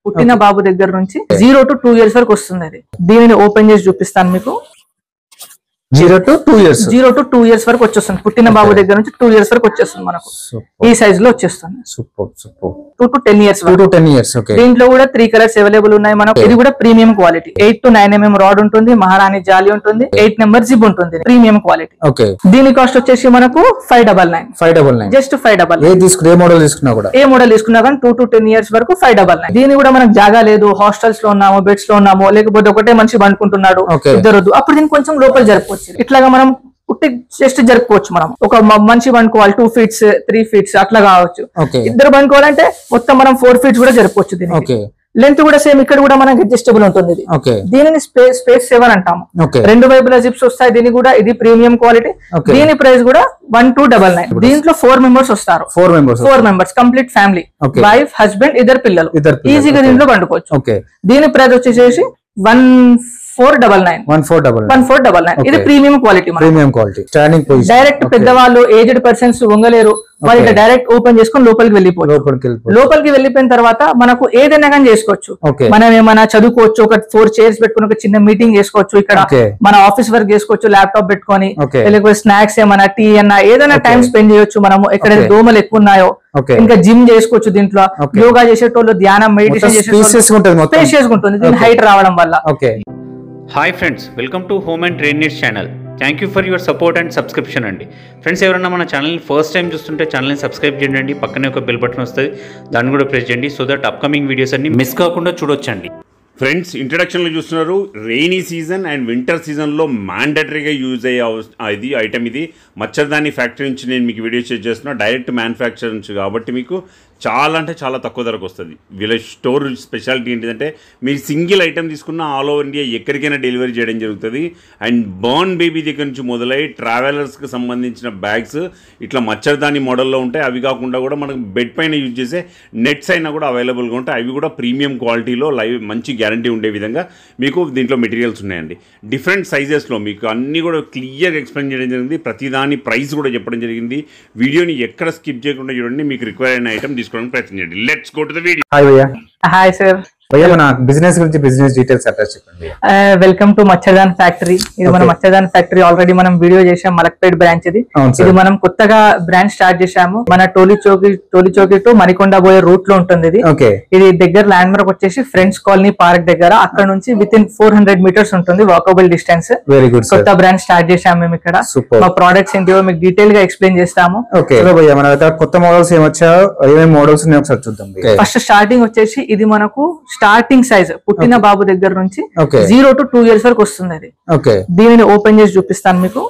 పుట్టిన బాబు దగ్గర నుంచి జీరో టు టూ ఇయర్స్ వరకు వస్తుంది అది దీనిని ఓపెన్ చేసి చూపిస్తాను మీకు zero to two years zero to two years వరకు వచ్చేస్తుంది పుట్టిన బాబు దగ్గర నుంచి టూ ఇయర్స్ వరకు వచ్చేస్తుంది మనకు ఈ సైజ్ లో వచ్చేస్తుంది super super two to ten years two to ten years okay దీంట్లో కూడా త్రీ కలర్స్ అవైలబుల్ ఉన్నాయి మనకు ఇది కూడా premium quality eight to nine MM rod ఉంటుంది మహారాణి జాలి ఉంటుంది ఎయిట్ నెంబర్ జిబ్ ఉంటుంది ప్రీమియం క్వాలిటీ ఓకే దీని కాస్ట్ వచ్చేసి మనకు five double nine five double nine just five double ఏ తీసుకుని ఏ మోడల్ తీసుకున్నా కూడా ఏ మోడల్ తీసుకున్నా కానీ టూ టు టెన్ ఇయర్స్ వరకు ఫైవ్ డబల్ నైన్ దీని కూడా మనకు జాగా లేదు హాస్టల్స్ లో ఉన్నాము బెడ్స్ లో ఉన్నాము లేకపోతే ఒకటే మనిషి పండుకుంటున్నాడు Okay. ఇద్దరు వద్దు. అప్పుడు దీన్ని కొంచెం లోపల జరుపుకోవచ్చు ఇట్లాగా మనం పుట్టి జస్ట్ జరుపుకోవచ్చు మనం ఒక మ- మనిషి పండుకోవాలి టూ ఫీట్స్ త్రీ ఫీట్స్ అట్లా కావచ్చు ఓకే ఇద్దరు పండుకోవాలంటే మొత్తం మనం ఫోర్ ఫీట్స్ కూడా జరుపుకోవచ్చు దీనికి ఓకే లెంత్ కూడా సేమ్ ఇక్కడ కూడా మనకి అడ్జస్టబుల్ ఉంటుంది ఇది ఓకే దీనిని స్పేస్ స్పేస్ సెవెన్ అంటాము ఓకే రెండు వైపుల జిప్స్ వస్తాయి దీని కూడా ఇది ప్రీమియం క్వాలిటీ Okay. దీని ప్రైస్ కూడా వన్ టూ డబల్ నైన్ దీంట్లో ఫోర్ మెంబర్స్ వస్తారు four members four members complete family Okay. Wife husband ఇద్దరు పిల్లలు ఇద్దరు పిల్లలు, ఈజీగా okay. దీంట్లో పండుకోవచ్చు ఓకే దీని ప్రైస్ వచ్చేసేసి one four double nine one four double one four double nine ఇది Okay. ప్రీమియం క్వాలిటీ మన premium quality standing position direct పెద్దవాళ్ళు ఏజ్డ్ పర్సన్స్ వంగలేరు వాళ్ళు Okay. డైరెక్ట్ ఓపెన్ చేసుకొని లోపలికి వెళ్ళిపోవచ్చు లోపలికి వెళ్ళిపోతుంది లోపలికి వెళ్ళిపోయిన తర్వాత మనకు ఏదైనా కానీ చేసుకోవచ్చు ఓకే మనం ఏమైనా చదువుకోవచ్చు ఒక ఫోర్ చైర్స్ పెట్టుకుని ఒక చిన్న మీటింగ్ చేసుకోవచ్చు ఇక్కడ Okay. మన ఆఫీస్ వర్క్ చేసుకోవచ్చు ల్యాప్టాప్ పెట్టుకొని Okay. లేకపోతే స్నాక్స్ ఏమైనా టీ అన్నా ఏదైనా Okay. టైం స్పెండ్ చేయొచ్చు మనము ఎక్కడ Okay. దోమలు ఎక్కువ ఉన్నాయో ఓకే ఇంకా జిమ్ చేసుకోవచ్చు దీంట్లో Okay. యోగా చేసేటోళ్ళు ధ్యానం మెడిటేషన్ స్పీసెస్ ఉంటుంది మొత్తం స్పేషియస్ ఉంటుంది దీని Okay. హైట్ రావడం వల్ల okay hi friends welcome to home and train needs channel thank you for your support and subscription అండి ఫ్రెండ్స్ ఎవరైనా మన ఛానల్ని ఫస్ట్ టైం చూస్తుంటే ఛానల్ని సబ్స్క్రైబ్ చేయండి పక్కనే ఒక బెల్ బటన్ వస్తుంది దాన్ని కూడా ప్రెస్ చేయండి సో దట్ అప్కమింగ్ వీడియోస్ అన్ని మిస్ కాకుండా చూడొచ్చండి ఫ్రెండ్స్ ఇంట్రడక్షన్లో చూస్తున్నారు రెయినీ సీజన్ అండ్ వింటర్ సీజన్లో మ్యాండటరీగా యూజ్ అయ్యే అవస్- ఆ ఇది ఐటమ్ ఇది మచ్చర్దాని ఫ్యాక్టరీ నుంచి నేను మీకు వీడియో షేర్ చేస్తున్నా డైరెక్ట్ మ్యానుఫ్యాక్చర్ నుంచి కాబట్టి మీకు చాలా అంటే చాలా తక్కువ ధరకు వస్తుంది వీళ్ళ స్టోర్ స్పెషాలిటీ ఏంటిదంటే మీరు సింగిల్ ఐటమ్ తీసుకున్న ఆల్ ఓవర్ ఇండియా ఎక్కడికైనా డెలివరీ చేయడం జరుగుతుంది అండ్ బర్న్ బేబీ దగ్గర నుంచి మొదలై ట్రావెలర్స్కి సంబంధించిన బ్యాగ్స్ ఇట్లా మచ్చర్దాని మోడల్లో ఉంటాయి అవి కాకుండా కూడా మనకు బెడ్ పైన యూజ్ చేసే నెట్స్ అయినా కూడా అవైలబుల్గా ఉంటాయి అవి కూడా ప్రీమియం క్వాలిటీలో లైవ్ మంచి గ్యారంటీ ఉండే విధంగా మీకు దీంట్లో మెటీరియల్స్ ఉన్నాయండి డిఫరెంట్ సైజెస్లో మీకు అన్నీ కూడా క్లియర్గా ఎక్స్ప్లెయిన్ చేయడం జరిగింది ప్రతిదాని ప్రైస్ కూడా చెప్పడం జరిగింది వీడియోని ఎక్కడ స్కిప్ చేయకుండా చూడండి మీకు రిక్వైర్ అయిన ఐటమ్ తీసుకోవడానికి ప్రయత్నం చేయండి let's go to the video hi భయ్యా హాయ్ సార్ భయ్యా మన బిజినెస్ గురించి బిజినెస్ డీటెయిల్స్ అడ్రస్ చెప్పండి వెల్కమ్ టు మచ్చదాన్ ఫ్యాక్టరీ ఇది మన Okay. మచ్చదాన్ ఫ్యాక్టరీ ఆల్రెడీ మనం వీడియో చేసాం మలక్పేట్ బ్రాంచ్ ఇది అవును ఇది సార్ మనం కొత్తగా బ్రాంచ్ స్టార్ట్ చేసాము మన టోలీ చౌకి టోలీ చౌకి టు మణికొండ పోయే రూట్ లో ఉంటుంది ఇది ఓకే ఇది దగ్గర ల్యాండ్ మార్క్ వచ్చేసి ఫ్రెండ్స్ కాలనీ పార్క్ దగ్గర అక్కడ నుంచి with in four hundred metres ఉంటుంది walkable distance very good sir కొత్త బ్రాంచ్ స్టార్ట్ చేసాము మేము ఇక్కడ Super. మా ప్రోడక్ట్స్ ఏంటివో మీకు డీటెయిల్ గా ఎక్స్ప్లెయిన్ చేస్తాము ఓకే చలో భయ్యా మన దగ్గర కొత్త మోడల్స్ ఏమొచ్చా ఏమేమి మోడల్స్ ఉన్నాయో ఒకసారి చూద్దాం భయ్యా. ఫస్ట్ స్టార్టింగ్ వచ్చేసి ఇది మనకు స్టార్టింగ్ సైజ్ పుట్టిన బాబు దగ్గర నుంచి Okay. Zero to two years వరకు వస్తుంది అది ఓకే దీనిని ఓపెన్ చేసి చూపిస్తాను మీకు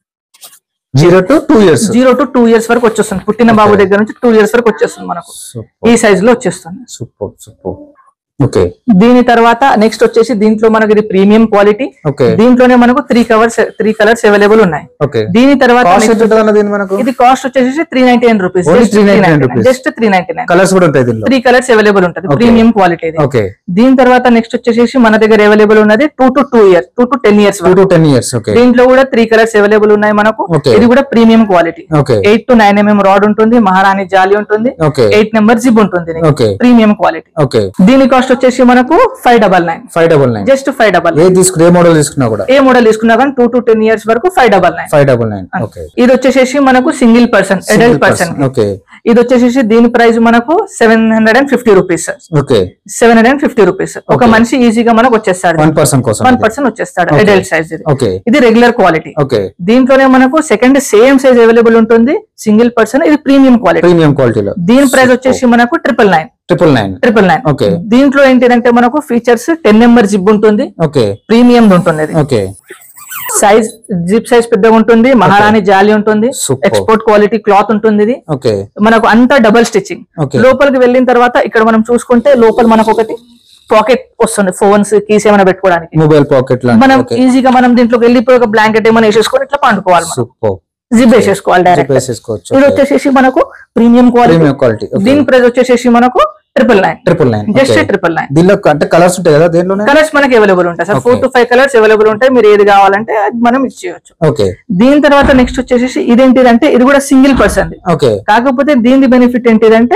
zero to two years zero to two years వరకు వచ్చేస్తుంది పుట్టిన బాబు దగ్గర నుంచి టూ ఇయర్స్ వరకు వచ్చేస్తుంది మనకు ఈ సైజ్ లో వచ్చేస్తుంది సూపర్ సూపర్ ఓకే దీని తర్వాత నెక్స్ట్ వచ్చేసి దీంట్లో మనకి ఇది ప్రీమియం క్వాలిటీ ఓకే దీంట్లోనే మనకు three covers three colours available ఉన్నాయి ఓకే దీని తర్వాత కాస్ట్ next ఎంత ఉంటుంది అన్న దీని మనకు ఇది కాస్ట్ వచ్చేసి three ninety nine rupees Only 399 rupees. Just three ninety nine colours కూడా ఉంటాయి దీనిలో త్రీ కలర్స్ అవైలబుల్ ఉంటుంది Okay. ప్రీమియం క్వాలిటీ ఇది ఓకే దీని తర్వాత నెక్స్ట్ వచ్చేసి మన దగ్గర అవైలబుల్ ఉన్నది two to two years two to ten years two to ten years okay దీంట్లో కూడా త్రీ కలర్స్ అవైలబుల్ ఉన్నాయి మనకు Okay. ఇది కూడా premium quality okay eight to nine MM rod ఉంటుంది మహారాణి జాలి ఉంటుంది ఓకే ఎయిట్ నెంబర్ జిబ్ ఉంటుంది ఓకే ప్రీమియం క్వాలిటీ ఓకే దీని కాస్ట్ వచ్చేసి మనకు five double nine five double nine just five double ఏ తీసుకుని ఏ మోడల్ తీసుకున్నా కూడా ఏ మోడల్ తీసుకున్నా కానీ టూ టు టెన్ ఇయర్స్ వరకు five double nine five double nine okay ఇది వచ్చేసి మనకు single person adult person okay ఇది వచ్చేసి దీని ప్రైస్ మనకు seven hundred and fifty rupees okay seven hundred and fifty rupees ఒక Okay. మనిషి ఈజీగా మనకు వచ్చేస్తాడు వన్ పర్సన్ కోసం వన్ పర్సన్ వచ్చేస్తాడు Okay. అడల్ట్ సైజ్ ఇది ఓకే ఇది రెగ్యులర్ క్వాలిటీ ఓకే దీంట్లోనే మనకు సెకండ్ సేమ్ సైజ్ అవైలబుల్ ఉంటుంది సింగిల్ పర్సన్ ఇది ప్రీమియం క్వాలిటీ ప్రీమియం క్వాలిటీలో దీని ప్రైస్ వచ్చేసి మనకు triple nine triple nine triple nine okay దీంట్లో ఏంటిదంటే మనకు ఫీచర్స్ టెన్ నెంబర్ జిప్ ఉంటుంది ఓకే ప్రీమియం ఉంటుంది ఇది ఓకే సైజ్ జిప్ సైజ్ పెద్దగా ఉంటుంది మహారాణి జాలి ఉంటుంది Super. ఎక్స్పోర్ట్ క్వాలిటీ క్లాత్ ఉంటుంది ఇది ఓకే మనకు అంతా డబల్ స్టిచ్చింగ్ Okay. లోపలికి వెళ్ళిన తర్వాత ఇక్కడ మనం చూసుకుంటే లోపల మనకు ఒకటి పాకెట్ వస్తుంది ఫోన్స్ కీస్ ఏమైనా పెట్టుకోవడానికి మొబైల్ పాకెట్ మనం ఓకే ఈజీగా మనం దీంట్లోకి వెళ్ళిపోయి ఒక బ్లాంకెట్ ఏమైనా వేసేసుకొని ఇట్లా పండుకోవాలి సూపర్ జిప్ వేసేసుకోవాలి డైరెక్ట్ వేసేసుకోవచ్చు ఇది వచ్చేసి మనకు ప్రీమియం క్వాలిటీ ప్రీమియం క్వాలిటీ దీని ప్రైస్ వచ్చేసి మనకు triple nine triple nine just triple nine దీనిలో అంటే కలర్స్ ఉంటాయి కదా దేనిలోనే కలర్స్ మనకి అవైలబుల్ ఉంటాయి sir four to five colours available ఉంటాయి మీరు ఏది కావాలంటే అది మనం ఇచ్చేయచ్చు ఓకే దీని తర్వాత నెక్స్ట్ వచ్చేసి ఇదేంటిదంటే ఇది కూడా సింగిల్ పర్సన్ ఓకే కాకపోతే దీని బెనిఫిట్ ఏంటిదంటే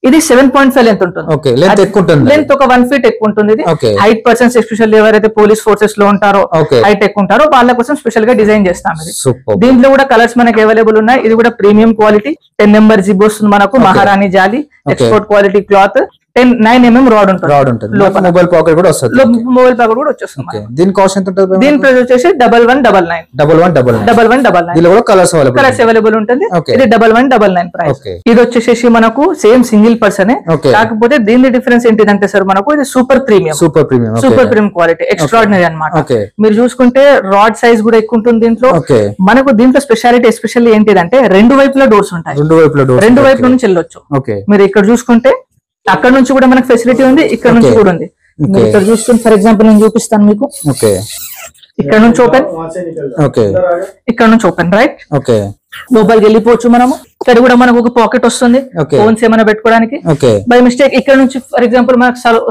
ఇది సెవెన్ పాయింట్ ఫైవ్ లెంత్ ఉంటుంది ఓకే లెంత్ ఎక్కువ ఉంటుంది లెంత్ ఒక వన్ ఫీట్ ఎక్కువ ఉంటుంది ఇది Okay. హైట్ పర్సన్స్ ఎస్పెషల్లీ ఎవరైతే పోలీస్ ఫోర్సెస్ లో ఉంటారో Okay. హైట్ ఎక్కువ ఉంటారో వాళ్ళ కోసం స్పెషల్ గా డిజైన్ చేస్తాం ఇది సూపర్ దీంట్లో కూడా కలర్స్ మనకి అవైలబుల్ ఉన్నాయి ఇది కూడా premium quality ten number zip వస్తుంది మనకు మహారాణి జాలి export quality cloth ten nine MM rod ఉంటుంది రాడ్ ఉంటుంది లోపల మొబైల్ పాకెట్ కూడా వస్తుంది మొబైల్ ప్యాకెట్ కూడా వచ్చేస్తుంది ఓకే దీని కాస్ట్ ఎంత ఉంటుంది దీని ప్రైస్ వచ్చేసి double one double nine double one double nine double one double nine దీనిలో కూడా కలర్స్ అవైలబుల్ కలర్స్ అవైలబుల్ ఉంటుంది Okay. ఇది double one double nine price Okay. ఇది వచ్చేసేసి మనకు సేమ్ సింగిల్ పర్సన్ Okay. కాకపోతే దీని డిఫరెన్స్ ఏంటిదంటే సార్ మనకు ఇది super premium super premium super premium quality extraordinary అన్నమాట ఓకే మీరు చూసుకుంటే రాడ్ సైజ్ కూడా ఎక్కువ ఉంటుంది దీంట్లో ఓకే మనకు దీంట్లో స్పెషాలిటీ ఎస్పెషల్లీ ఏంటిదంటే రెండు వైపుల డోర్స్ ఉంటాయి రెండు వైపుల డోర్ రెండు వైపుల నుంచి వెళ్ళొచ్చు ఓకే మీరు ఇక్కడ చూసుకుంటే అక్కడ నుంచి కూడా మనకు ఫెసిలిటీ ఉంది ఇక్కడ నుంచి Okay. కూడా ఉంది మీరు Okay. ఇక్కడ చూసుకుంటే ఫర్ ఎగ్జాంపుల్ నేను చూపిస్తాను మీకు ఓకే ఇక్కడ నుంచి ఓపెన్ ఓకే ఇక్కడ నుంచి ఓపెన్ రైట్ ఓకే లోపలికి వెళ్ళిపోవచ్చు మనము ఇక్కడ కూడా మనకు ఒక పాకెట్ వస్తుంది Okay. ఫోన్స్ ఏమైనా పెట్టుకోవడానికి ఓకే బై మిస్టేక్ ఇక్కడ నుంచి ఫర్ ఎగ్జాంపుల్ మనకు సల-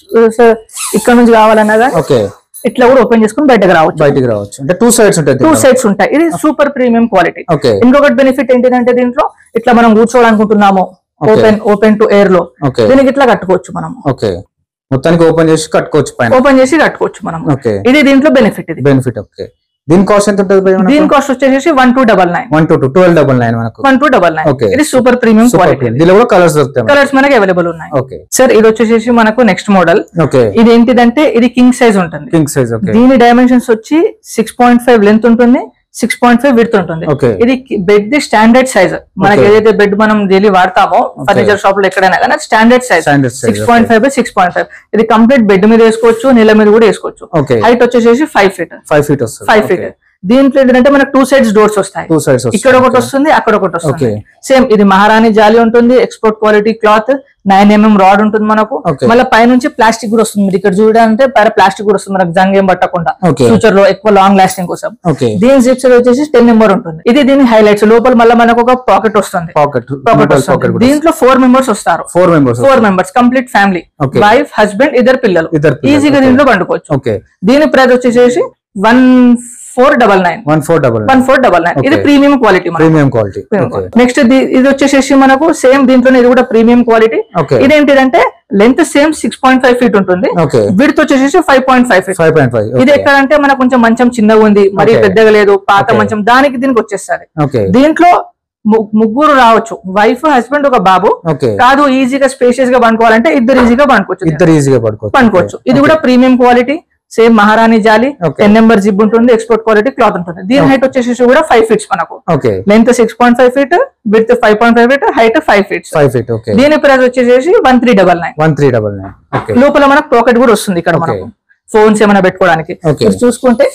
స- ఇక్కడ నుంచి కావాలన్నా కానీ ఓకే ఇట్లా కూడా ఓపెన్ చేసుకుని బయటకు రావచ్చు బయటికి రావచ్చు అంటే టూ సైడ్స్ ఉంటాయి టూ దీంట్లో. సైడ్స్ ఉంటాయి ఇది సూపర్ ప్రీమియం క్వాలిటీ ఓకే ఇంకొకటి బెనిఫిట్ ఏంటిదంటే దీంట్లో ఇట్లా మనం కూర్చోవాలనుకుంటున్నాము Okay. Open open to air లో ఓకే దీనికి ఇట్లా కట్టుకోవచ్చు మనం ఓకే మొత్తానికి ఓపెన్ చేసి కట్టుకోవచ్చు పైన ఓపెన్ చేసి కట్టుకోవచ్చు మనం ఓకే ఇది దీంట్లో బెనిఫిట్ ఇది బెనిఫిట్ ఓకే దీని కాస్ట్ ఎంత ఉంటుంది దీని కాస్ట్ వచ్చేసి one two double nine one two two twelve double nine మనకు one two double nine Okay. ఇది సూపర్ ప్రీమియం సూపర్ క్వాలిటీ దీనిలో కూడా కలర్స్ దొరుకుతాయి మనకు. కలర్స్ మనకి అవైలబుల్ ఉన్నాయి ఓకే సార్ ఇది వచ్చేసి మనకు నెక్స్ట్ మోడల్ ఓకే ఇది ఏంటిదంటే ఇది కింగ్ సైజ్ ఉంటుంది కింగ్ సైజ్ ఓకే దీని డైమెన్షన్స్ వచ్చి సిక్స్ పాయింట్ ఫైవ్ లెంత్ ఉంటుంది సిక్స్ పాయింట్ ఫైవ్ విడ్త్ ఉంటుంది Okay. ఇది బెడ్ ది స్టాండర్డ్ సైజ్ మనకి Okay. ఏదైతే బెడ్ మనం డైలీ వాడతామో ఫర్నిచర్ షాప్ లో ఎక్కడైనా కానీ standard size Standard size, six point five by six point five ఇది కంప్లీట్ బెడ్ మీద వేసుకోవచ్చు నేల మీద కూడా వేసుకోవచ్చు ఓకే హైట్ వచ్చేసి ఫైవ్ ఫీట్ ఫైవ్ ఫీట్ వస్తుంది ఫైవ్ ఫీట్ దీంట్లో ఏంటంటే మనకు టూ సైడ్స్ డోర్స్ వస్తాయి టూ సైడ్స్ ఇక్కడ ఒకటి వస్తుంది అక్కడ ఒకటి వస్తుంది Okay. సేమ్ ఇది మహారాణి జాలి ఉంటుంది export quality cloth nine MM rod ఉంటుంది మనకు Okay. మళ్ళీ పైనుంచి ప్లాస్టిక్ కూడా వస్తుంది మీరు ఇక్కడ చూడాలంటే పైన ప్లాస్టిక్ కూడా వస్తుంది మనకు జంగ్ ఏం పట్టకుండా Okay. ఫ్యూచర్ లో ఎక్కువ లాంగ్ లాస్టింగ్ కోసం ఓకే దీని జిప్స్ వచ్చేసి టెన్ నెంబర్ ఉంటుంది ఇది దీని హైలైట్స్ లోపల మళ్ళీ మనకు ఒక పాకెట్ వస్తుంది పాకెట్ పాకెట్ పాకెట్ వస్తుంది కూడా దీంట్లో ఫోర్ మెంబర్స్ వస్తారు four members four members complete family Okay. Wife husband ఇద్దరు పిల్లలు ఇద్దరు పిల్లలు, ఈజీగా okay. దీంట్లో పండుకోవచ్చు ఓకే దీని ప్రైస్ వచ్చేసి one four double nine one four double one four double nine ఇది Okay. Premium quality premium quality okay next ఇది వచ్చేసేసి మనకు సేమ్ దీంట్లోనే ఇది కూడా ప్రీమియం క్వాలిటీ Okay. ఇదేంటిదంటే length same six point five feet ఉంటుంది ఓకే విడ్త్ వచ్చేసి five point five feet five point five ఇది ఎక్కడంటే మనకు కొంచెం మంచం చిన్నగా ఉంది మరి Okay. పెద్దగా లేదు పాత Okay. మంచం దానికి దీనికి వచ్చేస్తుంది ఓకే దీంట్లో ము- ముగ్గురు రావచ్చు వైఫ్ హస్బెండ్ ఒక బాబు ఓకే కాదు ఈజీగా స్పేషియస్ గా పండుకోవాలంటే ఇద్దరు ఈజీగా పండుకోవచ్చు ఇద్దరు ఈజీగా పడుకోవచ్చు పండుకోవచ్చు ఇది కూడా ప్రీమియం క్వాలిటీ సేమ్ మహారాణి జాలి Okay. టెన్ నెంబర్ జిప్ ఉంటుంది ఎక్స్పోర్ట్ క్వాలిటీ క్లాత్ ఉంటుంది దీని హైట్ వచ్చేసి కూడా ఫైవ్ ఫీట్స్ మనకు okay length six point five feet with five point five feet height five feets five feet okay దీని ప్రైస్ వచ్చేసి one three double nine one three double nine okay లోపల మనకు pocket కూడా వస్తుంది ఇక్కడ Okay. మనకు phones ఏమైనా పెట్టుకోవడానికి Okay. మీరు చూసుకుంటే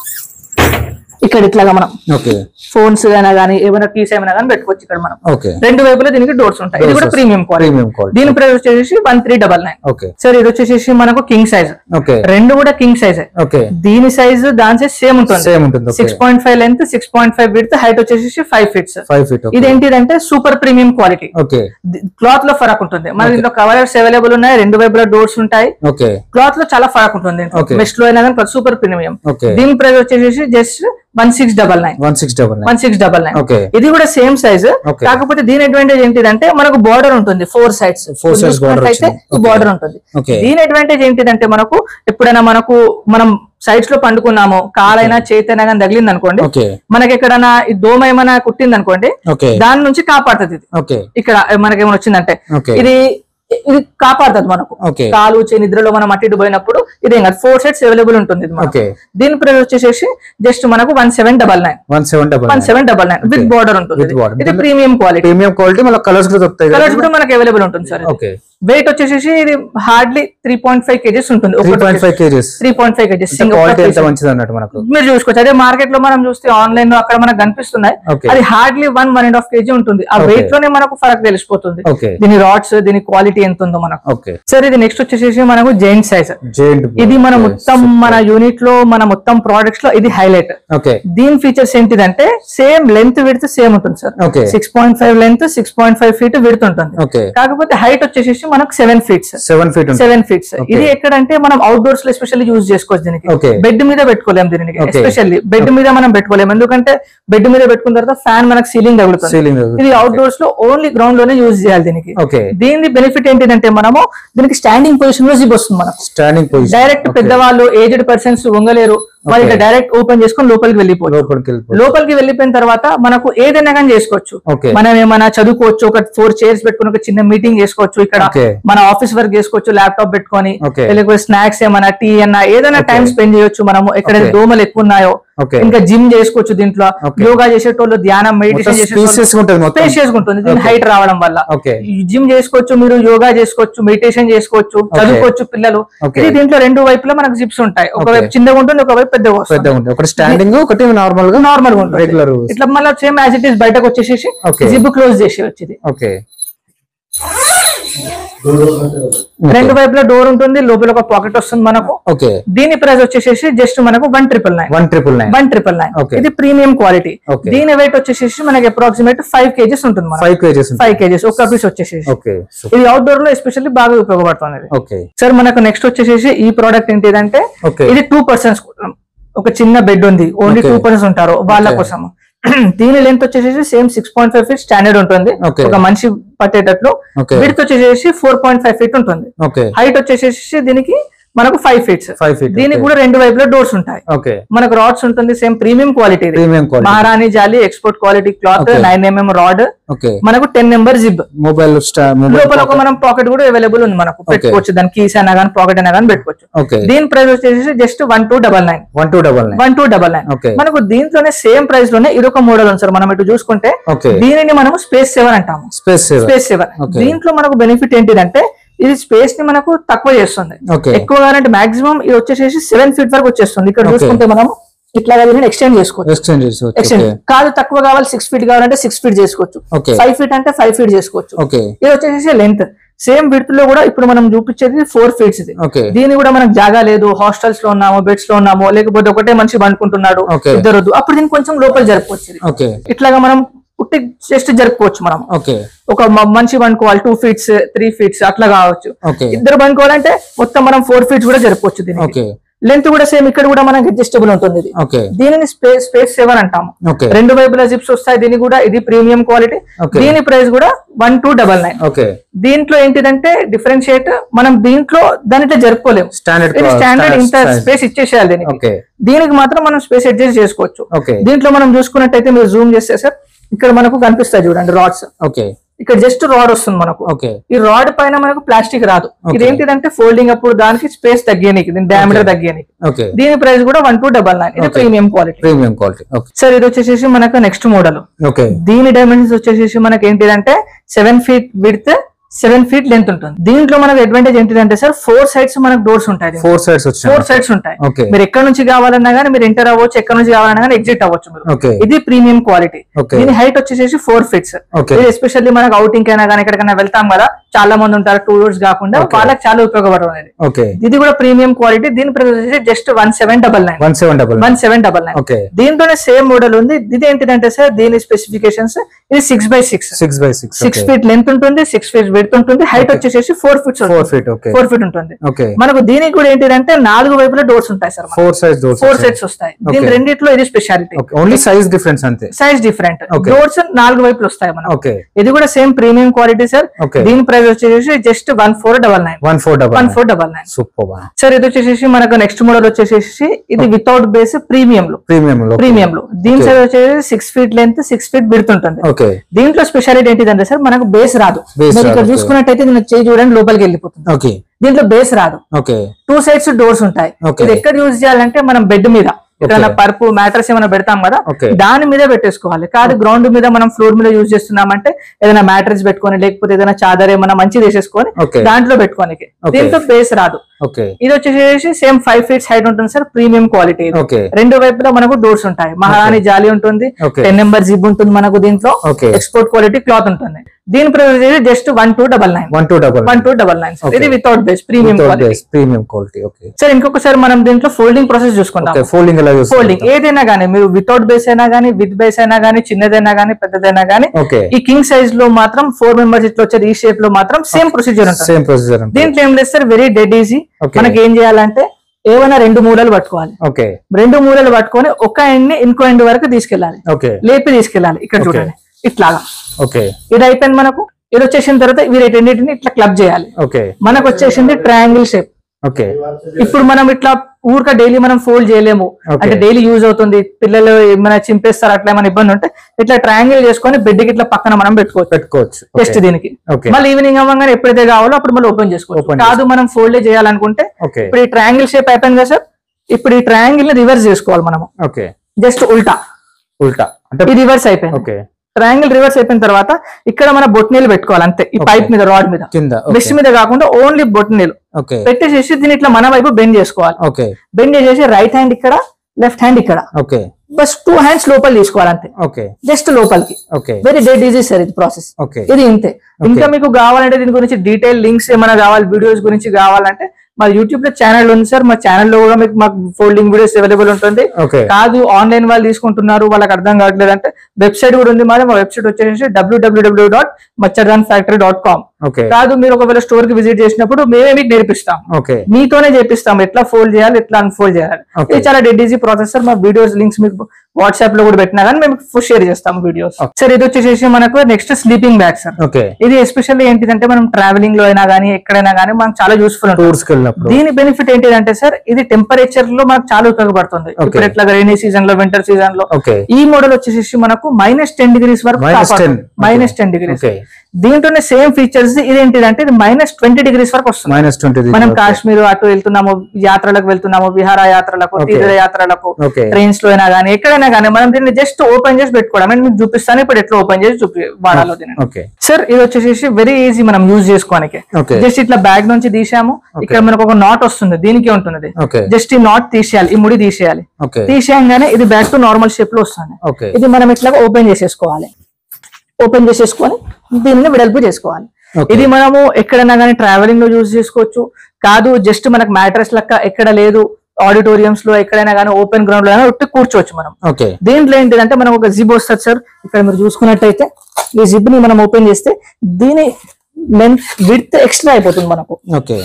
ఇక్కడ ఇట్లాగా మనం ఓకే ఫోన్స్ అయినా కానీ ఏమైనా కీస్ ఏమైనా కానీ పెట్టుకోవచ్చు ఇక్కడ మనం ఓకే రెండు వైపులా దీనికి డోర్స్ ఉంటాయి ఇది కూడా Doors premium quality premium quality దీని ప్రైస్ వచ్చేసి one three double nine okay sir ఇది వచ్చేసి మనకు కింగ్ సైజ్ ఓకే రెండు కూడా కింగ్ సైజ్ ఓకే దీని సైజ్ దాని సైజ్ సేమ్ ఉంటుంది సేమ్ ఉంటుంది okay six point five length six point five width height వచ్చేసి ఫైవ్ ఫీట్స్ ఫైవ్ ఫీట్ ఇదేంటిదంటే super premium quality okay cloth లో ఫరక్ ఉంటుంది మన దీంట్లో కవర్స్ అవైలబుల్ ఉన్నాయి రెండు వైపులా డోర్స్ ఉంటాయి ఓకే క్లాత్ లో చాలా ఫరక్ ఉంటుంది Okay. బెస్ట్ లో అయినా కానీ సూపర్ ప్రీమియం ఓకే దీని ప్రైస్ వచ్చేసి just one six double nine one six double nine one six double nine okay ఇది కూడా సేమ్ సైజ్ Okay. కాకపోతే దీని అడ్వాంటేజ్ ఏంటిదంటే మనకు బార్డర్ ఉంటుంది four sides Four sides border అయితే వచ్చింది. Okay. బార్డర్ ఉంటుంది Okay. దీని అడ్వాంటేజ్ ఏంటిదంటే మనకు ఎప్పుడైనా మనకు మనం సైడ్స్ లో పండుకున్నాము కాలైనా చేతైనా కానీ తగిలింది అనుకోండి ఓకే మనకి ఎక్కడైనా ఈ దోమ ఏమైనా కుట్టింది అనుకోండి ఓకే దాని నుంచి కాపాడుతుంది ఇది ఓకే ఇక్కడ మనకి ఏమైనా వచ్చిందంటే ఓకే ఇది ఇది కాపాడుతుంది మనకు ఓకే కాలు చే నిద్రలో మనం అటు ఇటు పోయినప్పుడు ఇదేం కాదు ఫోర్ సెట్స్ అవైలబుల్ ఉంటుంది ఇది మనకు. ఓకే దీని ప్రైస్ వచ్చేసి జస్ట్ మనకు one seven double nine one seven double one seven double nine with border ఉంటుంది With border. ఇది ప్రీమియం క్వాలిటీ ప్రీమియం క్వాలిటీ మళ్ళీ కలర్స్ కూడా దొరుకుతాయి కలర్స్ కూడా మనకు అవైలబుల్ ఉంటుంది సార్ ఓకే వెయిట్ వచ్చేసి ఇది hardly three point five kgs ఉంటుంది three point five KGs three point five KGs quality ఎంత మంచిది అన్నట్టు మనకు మీరు చూసుకోవచ్చు అదే మార్కెట్ లో మనం చూస్తే ఆన్లైన్ లో అక్కడ మనకు కనిపిస్తున్నాయి Okay. అది hardly one one and half kg ఉంటుంది ఆ Okay. వెయిట్ లోనే మనకు ఫరక్ తెలిసిపోతుంది ఓకే దీని రాడ్స్ దీని క్వాలిటీ ఎంత ఉందో మనకు ఓకే సార్ ఇది నెక్స్ట్ వచ్చేసి మనకు జైంట్ సైజ్ జైంట్ ఇది మన మొత్తం మన యూనిట్ లో మన మొత్తం ప్రోడక్ట్స్ లో ఇది హైలైట్ ఓకే దీని ఫీచర్స్ ఏంటిదంటే సేమ్ లెంత్ విడ్త్ సేమ్ ఉంటుంది sir Okay. Six point five length six point five feet width ఉంటుంది ఓకే కాకపోతే హైట్ వచ్చేసి మనకు సెవెన్ ఫీట్స్ సెవెన్ ఫీట్ ఉంటుంది సెవెన్ ఫీట్స్ Okay. ఇది ఎక్కడంటే మనం అవుట్డోర్స్ లో ఎస్పెషల్లీ యూజ్ చేసుకోవచ్చు దీనికి Okay. బెడ్ మీద పెట్టుకోలేము దీనికి Okay. ఎస్పెషల్లీ బెడ్ మీద మనం పెట్టుకోలేము ఎందుకంటే బెడ్ మీద పెట్టుకున్న తర్వాత ఫ్యాన్ మనకు సీలింగ్ తగులుతుంది సీలింగ్ ఇది అవుట్డోర్స్ లో ఓన్లీ గ్రౌండ్ లోనే యూజ్ చేయాలి దీనికి ఓకే దీని బెనిఫిట్ ఏంటిదంటే మనము దీనికి స్టాండింగ్ పొజిషన్ లో జిప్ వస్తుంది మనకు స్టాండింగ్ పొజిషన్ డైరెక్ట్ పెద్దవాళ్ళు ఏజ్డ్ పర్సన్స్ వంగలేరు వాళ్ళు ఇట్లా డైరెక్ట్ ఓపెన్ చేసుకొని లోపలికి వెళ్ళిపోవచ్చు లోపలికి వెళ్ళిపోతుంది లోపలికి వెళ్ళిపోయిన తర్వాత మనకు ఏదైనా కానీ చేసుకోవచ్చు ఓకే మనం ఏమైనా చదువుకోవచ్చు ఒక ఫోర్ చైర్స్ పెట్టుకుని ఒక చిన్న మీటింగ్ చేసుకోవచ్చు ఇక్కడ Okay. మన ఆఫీస్ వర్క్ చేసుకోవచ్చు ల్యాప్టాప్ పెట్టుకొని Okay. లేకపోతే స్నాక్స్ ఏమైనా టీ అన్నా ఏదైనా టైం స్పెండ్ చేయొచ్చు మనము ఎక్కడైతే Okay. దోమలు ఎక్కువ ఉన్నాయో Okay. ఇంకా జిమ్ చేసుకోవచ్చు దీంట్లో Okay. యోగా చేసేటోళ్ళు ధ్యానం మొత్తం మెడిటేషన్ స్పీసెస్ ఉంటుంది మొత్తం స్పేషియస్ ఉంటుంది దీని Okay. హైట్ రావడం వల్ల ఓకే జిమ్ చేసుకోవచ్చు మీరు యోగా చేసుకోవచ్చు మెడిటేషన్ చేసుకోవచ్చు చదువుకోవచ్చు పిల్లలు Okay. ఇది దీంట్లో రెండు వైపులా మనకు జిప్స్ ఉంటాయి ఒకవైపు Okay. చిన్నగా ఉంటుంది ఒకవైపు పెద్దగా వస్తుంది పెద్దగా ఉంటుంది ఒకటి స్టాండింగ్ ఒకటి నార్మల్ గా నార్మల్ గా ఉంటుంది రెగ్యులర్ ఇట్లా మళ్ళీ సేమ్ యాజ్ ఇట్ ఈస్ బయటకు వచ్చేసేసి Okay. జిప్ క్లోజ్ చేసి వచ్చింది ఓకే రెండు వైపులా డోర్ ఉంటుంది లోపల ఒక పాకెట్ వస్తుంది మనకు ఓకే దీని ప్రైస్ వచ్చేసేసి జస్ట్ మనకు one triple nine one triple nine one triple nine Okay. ఇది ప్రీమియం క్వాలిటీ Okay. దీని వెయిట్ వచ్చేసేసి మనకి అప్రాక్సిమేట్ ఫైవ్ కేజీస్ ఉంటుంది మనకు ఫైవ్ కేజెస్ ఫైవ్ కేజీస్ ఒక పీస్ వచ్చేసేసి ఓకే ఇది అవుట్డోర్ లో ఎస్పెషల్లీ బాగా ఉపయోగపడుతుంది ఇది. ఓకే సార్ మనకు నెక్స్ట్ వచ్చేసేసి ఈ ప్రోడక్ట్ ఏంటిదంటే Okay. ఇది టూ పర్సన్స్ ఒక చిన్న బెడ్ ఉంది ఓన్లీ Okay. టూ పర్సన్స్ ఉంటారు వాళ్ళ Okay. కోసం దీని లెంత్ వచ్చేసి same six point five feet standard ఉంటుంది Okay. ఒక మనిషి పట్టేటట్లు Okay. విడ్త్ వచ్చేసి ఫోర్ పాయింట్ ఫైవ్ ఫీట్ ఉంటుంది ఓకే హైట్ వచ్చేసేసి దీనికి మనకు ఫైవ్ ఫీట్స్ ఫైవ్ ఫీట్ దీనికి కూడా రెండు వైపులా డోర్స్ ఉంటాయి ఓకే మనకు రాడ్స్ ఉంటుంది same premium quality premium quality Maharani జాలి export quality cloth Okay. Nine MM rod okay మనకు ten number zip mobile mobile లోపల ఒక మనం పాకెట్ కూడా అవైలబుల్ ఉంది మనకు పెట్టుకోవచ్చు దాని కీస్ అయినా కానీ పాకెట్ అయినా కానీ పెట్టుకోవచ్చు ఓకే దీని ప్రైస్ వచ్చేసి just one two double nine one two double nine one two double nine Okay. మనకు దీంట్లోనే సేమ్ ప్రైస్ లోనే ఇదొక మోడల్ ఉంది సార్ మనం ఇటు చూసుకుంటే Okay. దీనిని మనం స్పేస్ సెవెన్ అంటాము space save space seven Okay. దీంట్లో మనకు బెనిఫిట్ ఏంటిదంటే ఇది స్పేస్ ని మనకు తక్కువ చేస్తుంది Okay. ఎక్కువగా అంటే మాక్సిమం ఇది వచ్చేసేసి సెవెన్ ఫీట్ వరకు వచ్చేస్తుంది ఇక్కడ Okay. చూసుకుంటే మనం ఇట్లాగా దీనిని ఎక్స్టెండ్ చేసుకోవచ్చు ఎక్స్చేంజ్ చేసుకోవచ్చు ఎక్స్టెండ్ ఓకే కాదు తక్కువ కావాలి సిక్స్ ఫీట్ కావాలంటే సిక్స్ ఫీట్ చేసుకోవచ్చు Okay. ఫైవ్ ఫీట్ అంటే ఫైవ్ ఫీట్ చేసుకోవచ్చు ఓకే ఇది వచ్చేసి లెంత్ సేమ్ విడ్త్ లో కూడా ఇప్పుడు మనం చూపించేది ఫోర్ ఫీట్స్ ఇది ఓకే దీని కూడా మనకు జాగా లేదు హాస్టల్స్ లో ఉన్నాము బెడ్స్ లో ఉన్నాము లేకపోతే ఒకటే మనిషి పండుకుంటున్నాడు Okay. ఇద్దరు వద్దు. అప్పుడు దీన్ని కొంచెం లోపల జరుపుకోవచ్చు ఇది. ఓకే ఇట్లాగా మనం పుట్టి జస్ట్ జరుపుకోవచ్చు మనం ఓకే ఒక మ- మనిషి పండుకోవాలి టూ ఫీట్స్ త్రీ ఫీట్స్ అట్లా కావచ్చు ఓకే ఇద్దరు పండుకోవాలంటే మొత్తం మనం ఫోర్ ఫీట్స్ కూడా జరుపుకోవచ్చు దీనికి ఓకే లెంత్ కూడా సేమ్ ఇక్కడ కూడా మనకి అడ్జస్టబుల్ ఉంటుంది ఇది ఓకే దీనిని స్పేస్ స్పేస్ సెవెన్ అంటాము ఓకే రెండు వైపులా జిప్స్ వస్తాయి దీని కూడా ఇది ప్రీమియం క్వాలిటీ Okay. దీని ప్రైస్ కూడా one two double nine okay దీంట్లో ఏంటిదంటే డిఫరెన్షియేట్ మనం దీంట్లో దానితో జరుపుకోలేము Standard ఇది cloth, స్టాండర్డ్ ఇంత standard size. స్పేస్ ఇచ్చేసేయాలి దీనికి ఓకే దీనికి మాత్రం మనం స్పేస్ అడ్జస్ట్ చేసుకోవచ్చు ఓకే దీంట్లో మనం చూసుకున్నట్టయితే మీరు జూమ్ చేస్తే సార్ ఇక్కడ మనకు కనిపిస్తాయి చూడండి రాడ్స్ ఓకే ఇక్కడ జస్ట్ రాడ్ వస్తుంది మనకు ఓకే ఈ రాడ్ పైన మనకు ప్లాస్టిక్ రాదు ఇది ఏంటిదంటే ఫోల్డింగ్ అప్పుడు దానికి స్పేస్ తగ్గేనికి దీని డయామీటర్ తగ్గేనికి ఓకే దీని ప్రైస్ కూడా వన్ టూ డబల్ నైన్ ఇది Okay. Premium quality premium quality okay sir ఇది వచ్చేసి మనకు నెక్స్ట్ మోడల్ ఓకే దీని డైమెన్షన్స్ వచ్చేసి మనకి ఏంటిదంటే seven feet width seven feet length ఉంటుంది దీంట్లో మనకు అడ్వాంటేజ్ ఏంటిదంటే సార్ ఫోర్ సైడ్స్ మనకు డోర్స్ ఉంటాయి దీనికి. ఫోర్ సైడ్స్ ఫోర్ వచ్చాయి సైడ్స్ ఉంటాయి Okay. మీరు ఎక్కడ నుంచి కావాలన్నా కానీ మీరు ఎంటర్ అవ్వచ్చు ఎక్కడ నుంచి కావాలన్నా కానీ ఎగ్జిట్ అవ్వచ్చు మీరు Okay. ఇది ప్రీమియం క్వాలిటీ Okay. దీని హైట్ వచ్చేసి ఫోర్ ఫీట్స్ Okay. ఇది ఎస్పెషల్లీ మనకు అవుటింగ్ అయినా కానీ ఎక్కడికైనా వెళ్తాం కదా చాలా మంది ఉంటారు టూ ఇయర్స్ కాకుండా Okay. వాళ్ళకి చాలా ఉపయోగపడుతుంది ఓకే ఇది కూడా ప్రీమియం క్వాలిటీ దీని ప్రైస్ వచ్చేసి just one seven double nine one seven double one seven double nine okay దీంట్లోనే సేమ్ మోడల్ ఉంది ఇది ఏంటిదంటే సార్ దీని స్పెసిఫికేషన్స్ ఇది six by six six by six six feet length ఉంటుంది సిక్స్ ఫీట్ విడ్త్ ఉంటుంది హైట్ వచ్చేసి four feets four feet okay four feet ఉంటుంది ఓకే మనకు దీనికి కూడా ఏంటిదంటే నాలుగు వైపులా డోర్స్ ఉంటాయి sir four size doors four sets వస్తాయి దీని Okay. రెండిట్లో ఇది speciality okay only size difference అంతే సైజ్ డిఫరెంట్ Okay. డోర్స్ నాలుగు వైపులు వస్తాయి మనకు ఓకే ఇది కూడా same premium quality sir Okay. దీని ప్రైస్ వచ్చేసి just one four double nine one four double one four double nine super sir ఇది వచ్చేసి మనకు నెక్స్ట్ మోడల్ వచ్చేసి ఇది వితౌట్ బేస్ ప్రీమియం లో ప్రీమియం లో ప్రీమియం లో దీని Okay. సైజ్ వచ్చేసి six feet length six feet బిడ్త్ ఉంటుంది ఓకే దీంట్లో స్పెషాలిటీ ఏంటిదంటే సార్ మనకు బేస్ రాదు Base మీరు ఇక్కడ రాదు, okay. చూసుకున్నట్టయితే దీని చేయి చూడండి లోపలికి వెళ్ళిపోతుంది ఓకే దీంట్లో బేస్ రాదు ఓకే టూ సైడ్స్ డోర్స్ ఉంటాయి Okay. ఇది ఎక్కడ యూజ్ చేయాలంటే మనం బెడ్ మీద ఎక్కడైనా పరుపు మ్యాట్రస్ ఏమైనా పెడతాం కదా Okay. దాని మీద పెట్టేసుకోవాలి కాదు గ్రౌండ్ మీద మనం ఫ్లోర్ మీద యూజ్ చేస్తున్నామంటే ఏదైనా మ్యాట్రస్ పెట్టుకొని లేకపోతే ఏదైనా చాదర్ ఏమైనా మంచి వేసేసుకొని Okay. దాంట్లో పెట్టుకోనికి Okay. దీంతో బేస్ రాదు ఓకే ఇది వచ్చేసి సేమ్ ఫైవ్ ఫీట్స్ హైట్ ఉంటుంది సార్ ప్రీమియం క్వాలిటీ Okay. రెండు వైపులా మనకు డోర్స్ ఉంటాయి మహారాణి జాలి ఉంటుంది Okay. టెన్ నెంబర్ జిబ్ ఉంటుంది మనకు దీంట్లో Okay. ఎక్స్పోర్ట్ క్వాలిటీ క్లాత్ ఉంటుంది దీని price just one two double nine one two double one two double nine Okay. ఇది without base premium quality premium quality okay sir ఇంకొకసారి మనం దీంట్లో ఫోల్డింగ్ ప్రాసెస్ చూసుకుంటాం ఓకే ఫోల్డింగ్ ఎలా ఫోల్డింగ్ ఏదైనా గానీ మీరు వితౌట్ బేస్ అయినా గానీ విత్ బేస్ అయినా గానీ చిన్నదైనా గానీ పెద్దదైనా గానీ ఓకే ఈ కింగ్ సైజ్ లో మాత్రం ఫోర్ మెంబర్స్ ఇట్లా వచ్చే ఈ షేప్ లో మాత్రం సేమ్ ప్రొసీజర్ ఉంటుంది సేమ్ ప్రొసీజర్ అంటే దీంట్లో ఏం లేదు sir very dead easy Okay. మనకి ఏం చేయాలంటే ఏమైనా రెండు మూలలు పట్టుకోవాలి ఓకే రెండు మూలలు పట్టుకొని ఒక ఎండ్ ని ఇంకో ఎండ్ వరకు తీసుకెళ్ళాలి ఓకే లేపి తీసుకెళ్ళాలి ఇక్కడ Okay. చూడండి ఇట్లాగా ఓకే ఇది అయిపోయింది మనకు ఇది వచ్చేసిన తర్వాత ఇవి రెండింటిని ఇట్లా క్లబ్ చేయాలి ఓకే మనకు వచ్చేసింది ట్రయాంగిల్ షేప్ ఓకే ఇప్పుడు మనం ఇట్లా ఊరిక డైలీ మనం ఫోల్డ్ చేయలేము Okay. అంటే డైలీ యూజ్ అవుతుంది పిల్లలు ఏమైనా చింపేస్తారు అట్లా ఏమైనా ఇబ్బంది ఉంటే ఇట్లా ట్రయాంగిల్ చేసుకొని బెడ్ కి ఇట్లా పక్కన మనం పెట్టుకోవచ్చు పెట్టుకోవచ్చు జస్ట్ దీనికి ఓకే మళ్ళీ ఈవినింగ్ అవ్వగానే ఎప్పుడైతే కావాలో అప్పుడు మళ్ళీ ఓపెన్ చేసుకోవచ్చు Open కాదు మనం ఫోల్డ్ చేయాలనుకుంటే ఓకే ఇప్పుడు ఈ ట్రయాంగిల్ షేప్ అయిపోయింది కదా సార్ ఇప్పుడు ఈ ట్రయాంగిల్ ని రివర్స్ చేసుకోవాలి మనము ఓకే జస్ట్ ఉల్టా ఉల్టా అంటే ఈ రివర్స్ అయిపోయింది ఓకే ట్రయాంగిల్ రివర్స్ అయిపోయిన తర్వాత ఇక్కడ మన బొట్నీళ్ళు పెట్టుకోవాలి అంతే ఈ Okay. పైప్ మీద రాడ్ మీద కింద బ్రష్ మీద కాకుండా ఓన్లీ బొట్నీళ్ళు ఓకే పెట్టేసేసి దీన్ని ఇట్లా మన వైపు బెండ్ చేసుకోవాలి ఓకే బెండ్ చేసేసి రైట్ హ్యాండ్ ఇక్కడ లెఫ్ట్ హ్యాండ్ ఇక్కడ ఓకే బస్ టూ హ్యాండ్స్ లోపల తీసుకోవాలి అంతే ఓకే జస్ట్ లోపలికి okay very dead easy sir ఇది ప్రాసెస్ ఓకే ఇది ఇంతే ఇంకా మీకు కావాలంటే దీని గురించి డీటెయిల్ లింక్స్ ఏమైనా కావాలి వీడియోస్ గురించి కావాలంటే మా యూట్యూబ్ లో ఛానల్ ఉంది సార్ మా ఛానల్ లో కూడా మీకు మాకు ఫోల్డింగ్ వీడియోస్ అవైలబుల్ ఉంటుంది ఓకే కాదు ఆన్లైన్ వాళ్ళు తీసుకుంటున్నారు వాళ్ళకి అర్థం కావట్లేదు అంటే వెబ్సైట్ కూడా ఉంది మాది మా వెబ్సైట్ వచ్చేసి W W W dot Machhardaan factory dot com okay కాదు మీరు ఒకవేళ స్టోర్ కి విజిట్ చేసినప్పుడు మేమే మీకు నేర్పిస్తాం ఓకే మీతోనే చేపిస్తాం ఎట్లా ఫోల్డ్ చేయాలి ఎట్లా అన్ఫోల్డ్ చేయాలి Okay. ఇది చాలా డెడ్ ఈజీ ప్రాసెస్ సార్ మా వీడియోస్ లింక్స్ మీకు వాట్సాప్ లో కూడా పెట్టినా కానీ మేము షేర్ చేస్తాం వీడియోస్ సార్ ఇది వచ్చేసి మనకు next sleeping bag sir okay ఇది ఎస్పెషల్లీ ఏంటిదంటే మనం ట్రావెలింగ్ లో అయినా కానీ ఎక్కడైనా కానీ మనకు చాలా యూస్ఫుల్ ఉంటుంది టూర్స్ కి వెళ్ళినప్పుడు దీని బెనిఫిట్ ఏంటిదంటే సార్ ఇది టెంపరేచర్ లో మనకు చాలా ఉపయోగపడుతుంది ఇప్పుడు ఎట్లా రైనీ సీజన్ లో వింటర్ సీజన్ లో ఓకే ఈ మోడల్ వచ్చేసి మనకు మైనస్ టెన్ డిగ్రీస్ వరకు Minus 10. Minus ten degrees Okay. దీంట్లోనే సేమ్ ఫీచర్స్ ఇది ఏంటిదంటే ఇది మైనస్ ట్వంటీ డిగ్రీస్ వరకు వస్తుంది మైనస్ ట్వంటీ మనం కాశ్మీర్ అటు వెళ్తున్నాము యాత్రలకు వెళ్తున్నాము విహార యాత్రలకు Okay. తీర్థ యాత్రలకు ఓకే ట్రైన్స్ లో అయినా కానీ ఎక్కడైనా కానీ మనం దీన్ని జస్ట్ ఓపెన్ చేసి పెట్టుకోవడం నేను మీకు చూపిస్తాను ఇప్పుడు ఎట్లా ఓపెన్ చేసి చూపి వాడాలో దీన్ని ఓకే సార్ ఇది వచ్చేసి వెరీ ఈజీ మనం యూజ్ చేసుకోవడానికి Okay. జస్ట్ ఇట్లా బ్యాగ్ నుంచి తీసాము ఇక్కడ మనకు ఒక నాట్ వస్తుంది దీనికి ఉంటుంది ఓకే జస్ట్ ఈ నాట్ తీసేయాలి ఈ ముడి తీసేయాలి ఓకే తీసేయంగానే ఇది బ్యాక్ టు నార్మల్ షేప్ లో వస్తుంది ఓకే ఇది మనం ఇట్లా ఓపెన్ చేసేసుకోవాలి ఓపెన్ చేసేసుకొని దీన్ని విడల్పు చేసుకోవాలి Okay. ఇది మనము ఎక్కడైనా కానీ ట్రావెలింగ్ లో యూజ్ చేసుకోవచ్చు కాదు జస్ట్ మనకు మ్యాట్రెస్ లెక్క ఎక్కడ లేదు ఆడిటోరియంస్ లో ఎక్కడైనా కానీ ఓపెన్ గ్రౌండ్ లో అయినా ఉట్టి కూర్చోవచ్చు మనం ఓకే దీంట్లో ఏంటిదంటే మనకు ఒక జిప్ వస్తుంది సార్ ఇక్కడ మీరు చూసుకున్నట్టయితే ఈ జిప్ ని మనం ఓపెన్ చేస్తే దీని లెంత్ విడ్త్ ఎక్స్ట్రా అయిపోతుంది మనకు ఓకే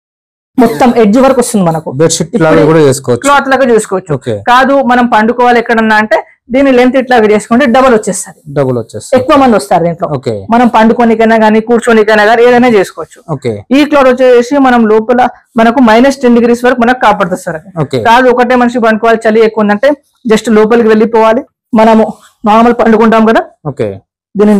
మొత్తం ఎడ్జ్ వరకు వస్తుంది మనకు బెడ్షీట్ లాగా కూడా చేసుకోవచ్చు క్లాత్ లాగా చూసుకోవచ్చు ఓకే కాదు మనం పండుకోవాలి ఎక్కడన్నా అంటే దీని లెంత్ ఇట్లా చేసుకుంటే డబల్ వచ్చేస్తుంది డబుల్ వచ్చేస్తుంది ఎక్కువ మంది వస్తారు దీంట్లో ఓకే మనం పండుకోనికైనా కానీ కూర్చోనికైనా కానీ ఏదైనా చేసుకోవచ్చు ఓకే ఈ క్లాత్ వచ్చేసి మనం లోపల మనకు మైనస్ టెన్ డిగ్రీస్ వరకు మనకు కాపాడుతుంది సార్ అది. ఓకే కాదు ఒకటే మనిషి పండుకోవాలి చలి ఎక్కువ ఉందంటే జస్ట్ లోపలికి వెళ్ళిపోవాలి మనము నార్మల్ పండుకుంటాం కదా ఓకే దీనిని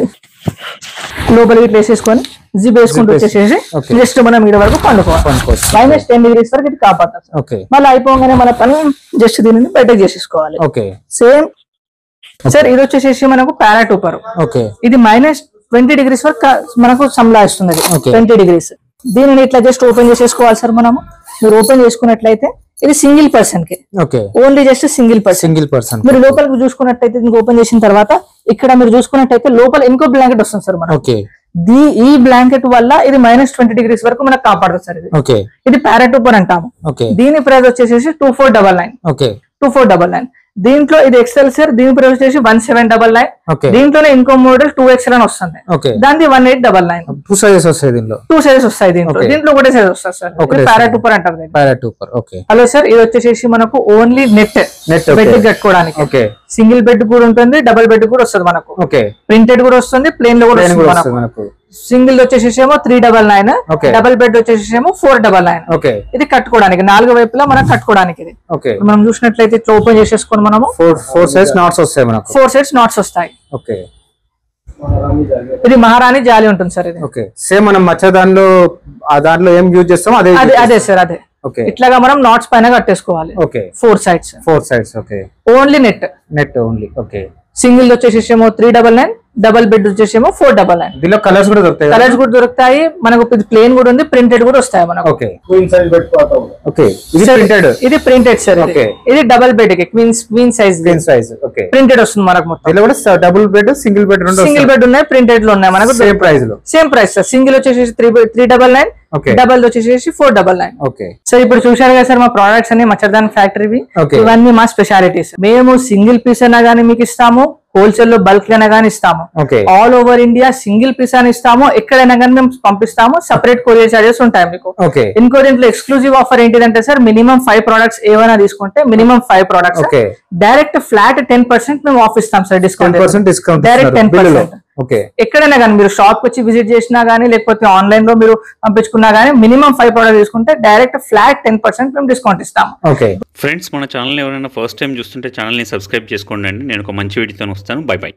లోపలికి ఇట్లా వేసేసుకొని జిప్ వేసుకుంటూ Zip వేసి- వచ్చేసేసి Okay. జస్ట్ మనం ఇక్కడ వరకు పండుకోవాలి పనుకోవచ్చు మైనస్ టెన్ డిగ్రీస్ వరకు ఇది కాపాడుతుంది సార్. ఓకే మళ్ళీ అయిపోగానే మన పని జస్ట్ దీనిని బయటకు చేసేసుకోవాలి ఓకే సేమ్ సార్ ఇది వచ్చేసేసి మనకు పారాటూపర్ ఓకే ఇది మైనస్ ట్వంటీ డిగ్రీస్ వరకు కా- మనకు సంలాయిస్తుంది Okay. ట్వంటీ డిగ్రీస్ దీనిని ఇట్లా జస్ట్ ఓపెన్ చేసేసుకోవాలి సార్ మనము మీరు ఓపెన్ చేసుకున్నట్లయితే ఇది సింగిల్ పర్సన్ కి okay only just single person single person మీరు లోపలికి చూసుకున్నట్టయితే దీనికి ఓపెన్ చేసిన తర్వాత ఇక్కడ మీరు చూసుకున్నట్టయితే లోపల ఇంకో బ్లాంకెట్ వస్తుంది సార్ మనకు ఓకే దీ ఈ బ్లాంకెట్ వల్ల ఇది మైనస్ ట్వంటీ డిగ్రీస్ వరకు మనకు కాపాడుతుంది సార్ ఇది ఓకే ఇది పారాటూపర్ అంటాము ఓకే దీని ప్రైస్ వచ్చేసి two four double nine okay two four double nine దీంట్లో ఇది ఎక్సెల్ సార్ దీని ప్రైస్ వచ్చేసి one seven double nine okay దీంట్లోనే ఇంకో మోడల్ టూ ఎక్సెల్ అని వస్తుంది ఓకే దానికి one eight double nine two sizes వస్తాయి దీనిలో టూ సైజెస్ వస్తాయి దీంట్లో Okay. దీంట్లో ఒకటే సైజ్ వస్తుంది సార్ ఒకటే size. పారాటూపర్ అంటారు దీన్ని. పారాటూపర్ ఓకే హలో సార్ ఇది వచ్చేసి మనకు only net Net, okay. Bed కట్టుకోవడానికి ఓకే సింగిల్ బెడ్ కూడా ఉంటుంది డబుల్ బెడ్ కూడా వస్తుంది మనకు ఓకే ప్రింటెడ్ కూడా వస్తుంది ప్లేన్ లో కూడా ప్లేన్ వస్తుంది కూడా మనకు వస్తుంది మనకు సింగిల్ వచ్చేసి ఏమో three double nine Okay. Double bed వచ్చేసి ఏమో ఫోర్ డబల్ నైన్ ఓకే ఇది కట్టుకోవడానికి నాలుగు వైపులా మనం కట్టుకోవడానికి ఇది ఓకే ఇప్పుడు మనం చూసినట్లయితే ఇట్లా ఓపెన్ చేసేసుకొని మనము ఫోర్ ఫోర్ సైజ్ నాట్స్ వస్తాయి మనకు ఫోర్ సెట్స్ నాట్స్ వస్తాయి ఓకే ఇది మహారాణి జాలి ఉంటుంది సార్ ఇది ఓకే సేమ్ మనం మచ్చ దానిలో ఆ దాంట్లో ఏం యూజ్ చేస్తాం అదే అదే అదే సార్ అదే ఓకే ఇట్లాగా మనం నాట్స్ పైన కట్టేసుకోవాలి okay four sides four sides okay only net net only okay single వచ్చేసి ఏమో three double nine double bed వచ్చేసేమో ఫోర్ డబల్ నైన్ దీనిలో కలర్స్ కూడా దొరుకుతాయి కలర్స్ కూడా దొరుకుతాయి మనకు ప్లేన్ కూడా ఉంది ప్రింటెడ్ కూడా వస్తాయి మనకు ఓకే క్వీన్ సైజ్ పెట్టుకోవటం ఓకే ఇది Sir, ప్రింటెడ్ ఇది ప్రింటెడ్ సార్ ఇది. Okay. ఇది డబల్ బెడ్ కి queen queen size screen size okay printed వస్తుంది మనకు మొత్తం దీనిలో కూడా డబుల్ బెడ్ సింగిల్ బెడ్ రెండు సింగిల్ బెడ్ ఉన్నాయి ప్రింటెడ్ లో ఉన్నాయి మనకు సేమ్ ప్రైస్ లో సేమ్ ప్రైస్ సార్ సింగిల్ వచ్చేసి three three double nine Okay. Double వచ్చేసి four double nine okay sir ఇప్పుడు చూశారు కదా సార్ మా ప్రోడక్ట్స్ అన్ని మచ్చర్దాన్ ఫ్యాక్టరీవి Okay. ఇవన్నీ మా స్పెషాలిటీస్ మేము సింగిల్ పీస్ అయినా గానీ మీకు ఇస్తాము హోల్సేల్ లో బల్క్ అయినా గానీ ఇస్తాము okay all over India single piece అని ఇస్తాము ఎక్కడైనా కానీ మేము పంపిస్తాము సపరేట్ కొరియర్ చార్జెస్ ఉంటాయి మీకు ఓకే ఇంకో దీంట్లో ఎక్స్క్లూజివ్ ఆఫర్ ఏంటిదంటే సార్ మినిమం ఫైవ్ ప్రొడక్ట్స్ ఏమైనా తీసుకుంటే minimum five products Okay. Direct flat ten percent మేము ఆఫ్ ఇస్తాం sir ten discount percent discount direct ten బిల్లులో పర్సెంట్ ఓకే ఎక్కడైనా కానీ మీరు షాప్ వచ్చి విజిట్ చేసినా గానీ లేకపోతే ఆన్లైన్ లో మీరు పంపించుకున్నా గానీ మినిమం ఫైవ్ ప్రొడక్ట్ తీసుకుంటే డైరెక్ట్ ఫ్లాట్ టెన్ పర్సెంట్ మేము డిస్కౌంట్ ఇస్తాము ఓకే ఫ్రెండ్స్ మన ఛానల్ ఎవరైనా ఫస్ట్ టైం చూస్తుంటే ఛానల్ని సబ్స్క్రైబ్ చేసుకోండి అండి నేను ఒక మంచి వీడియోతో వస్తాను బై బై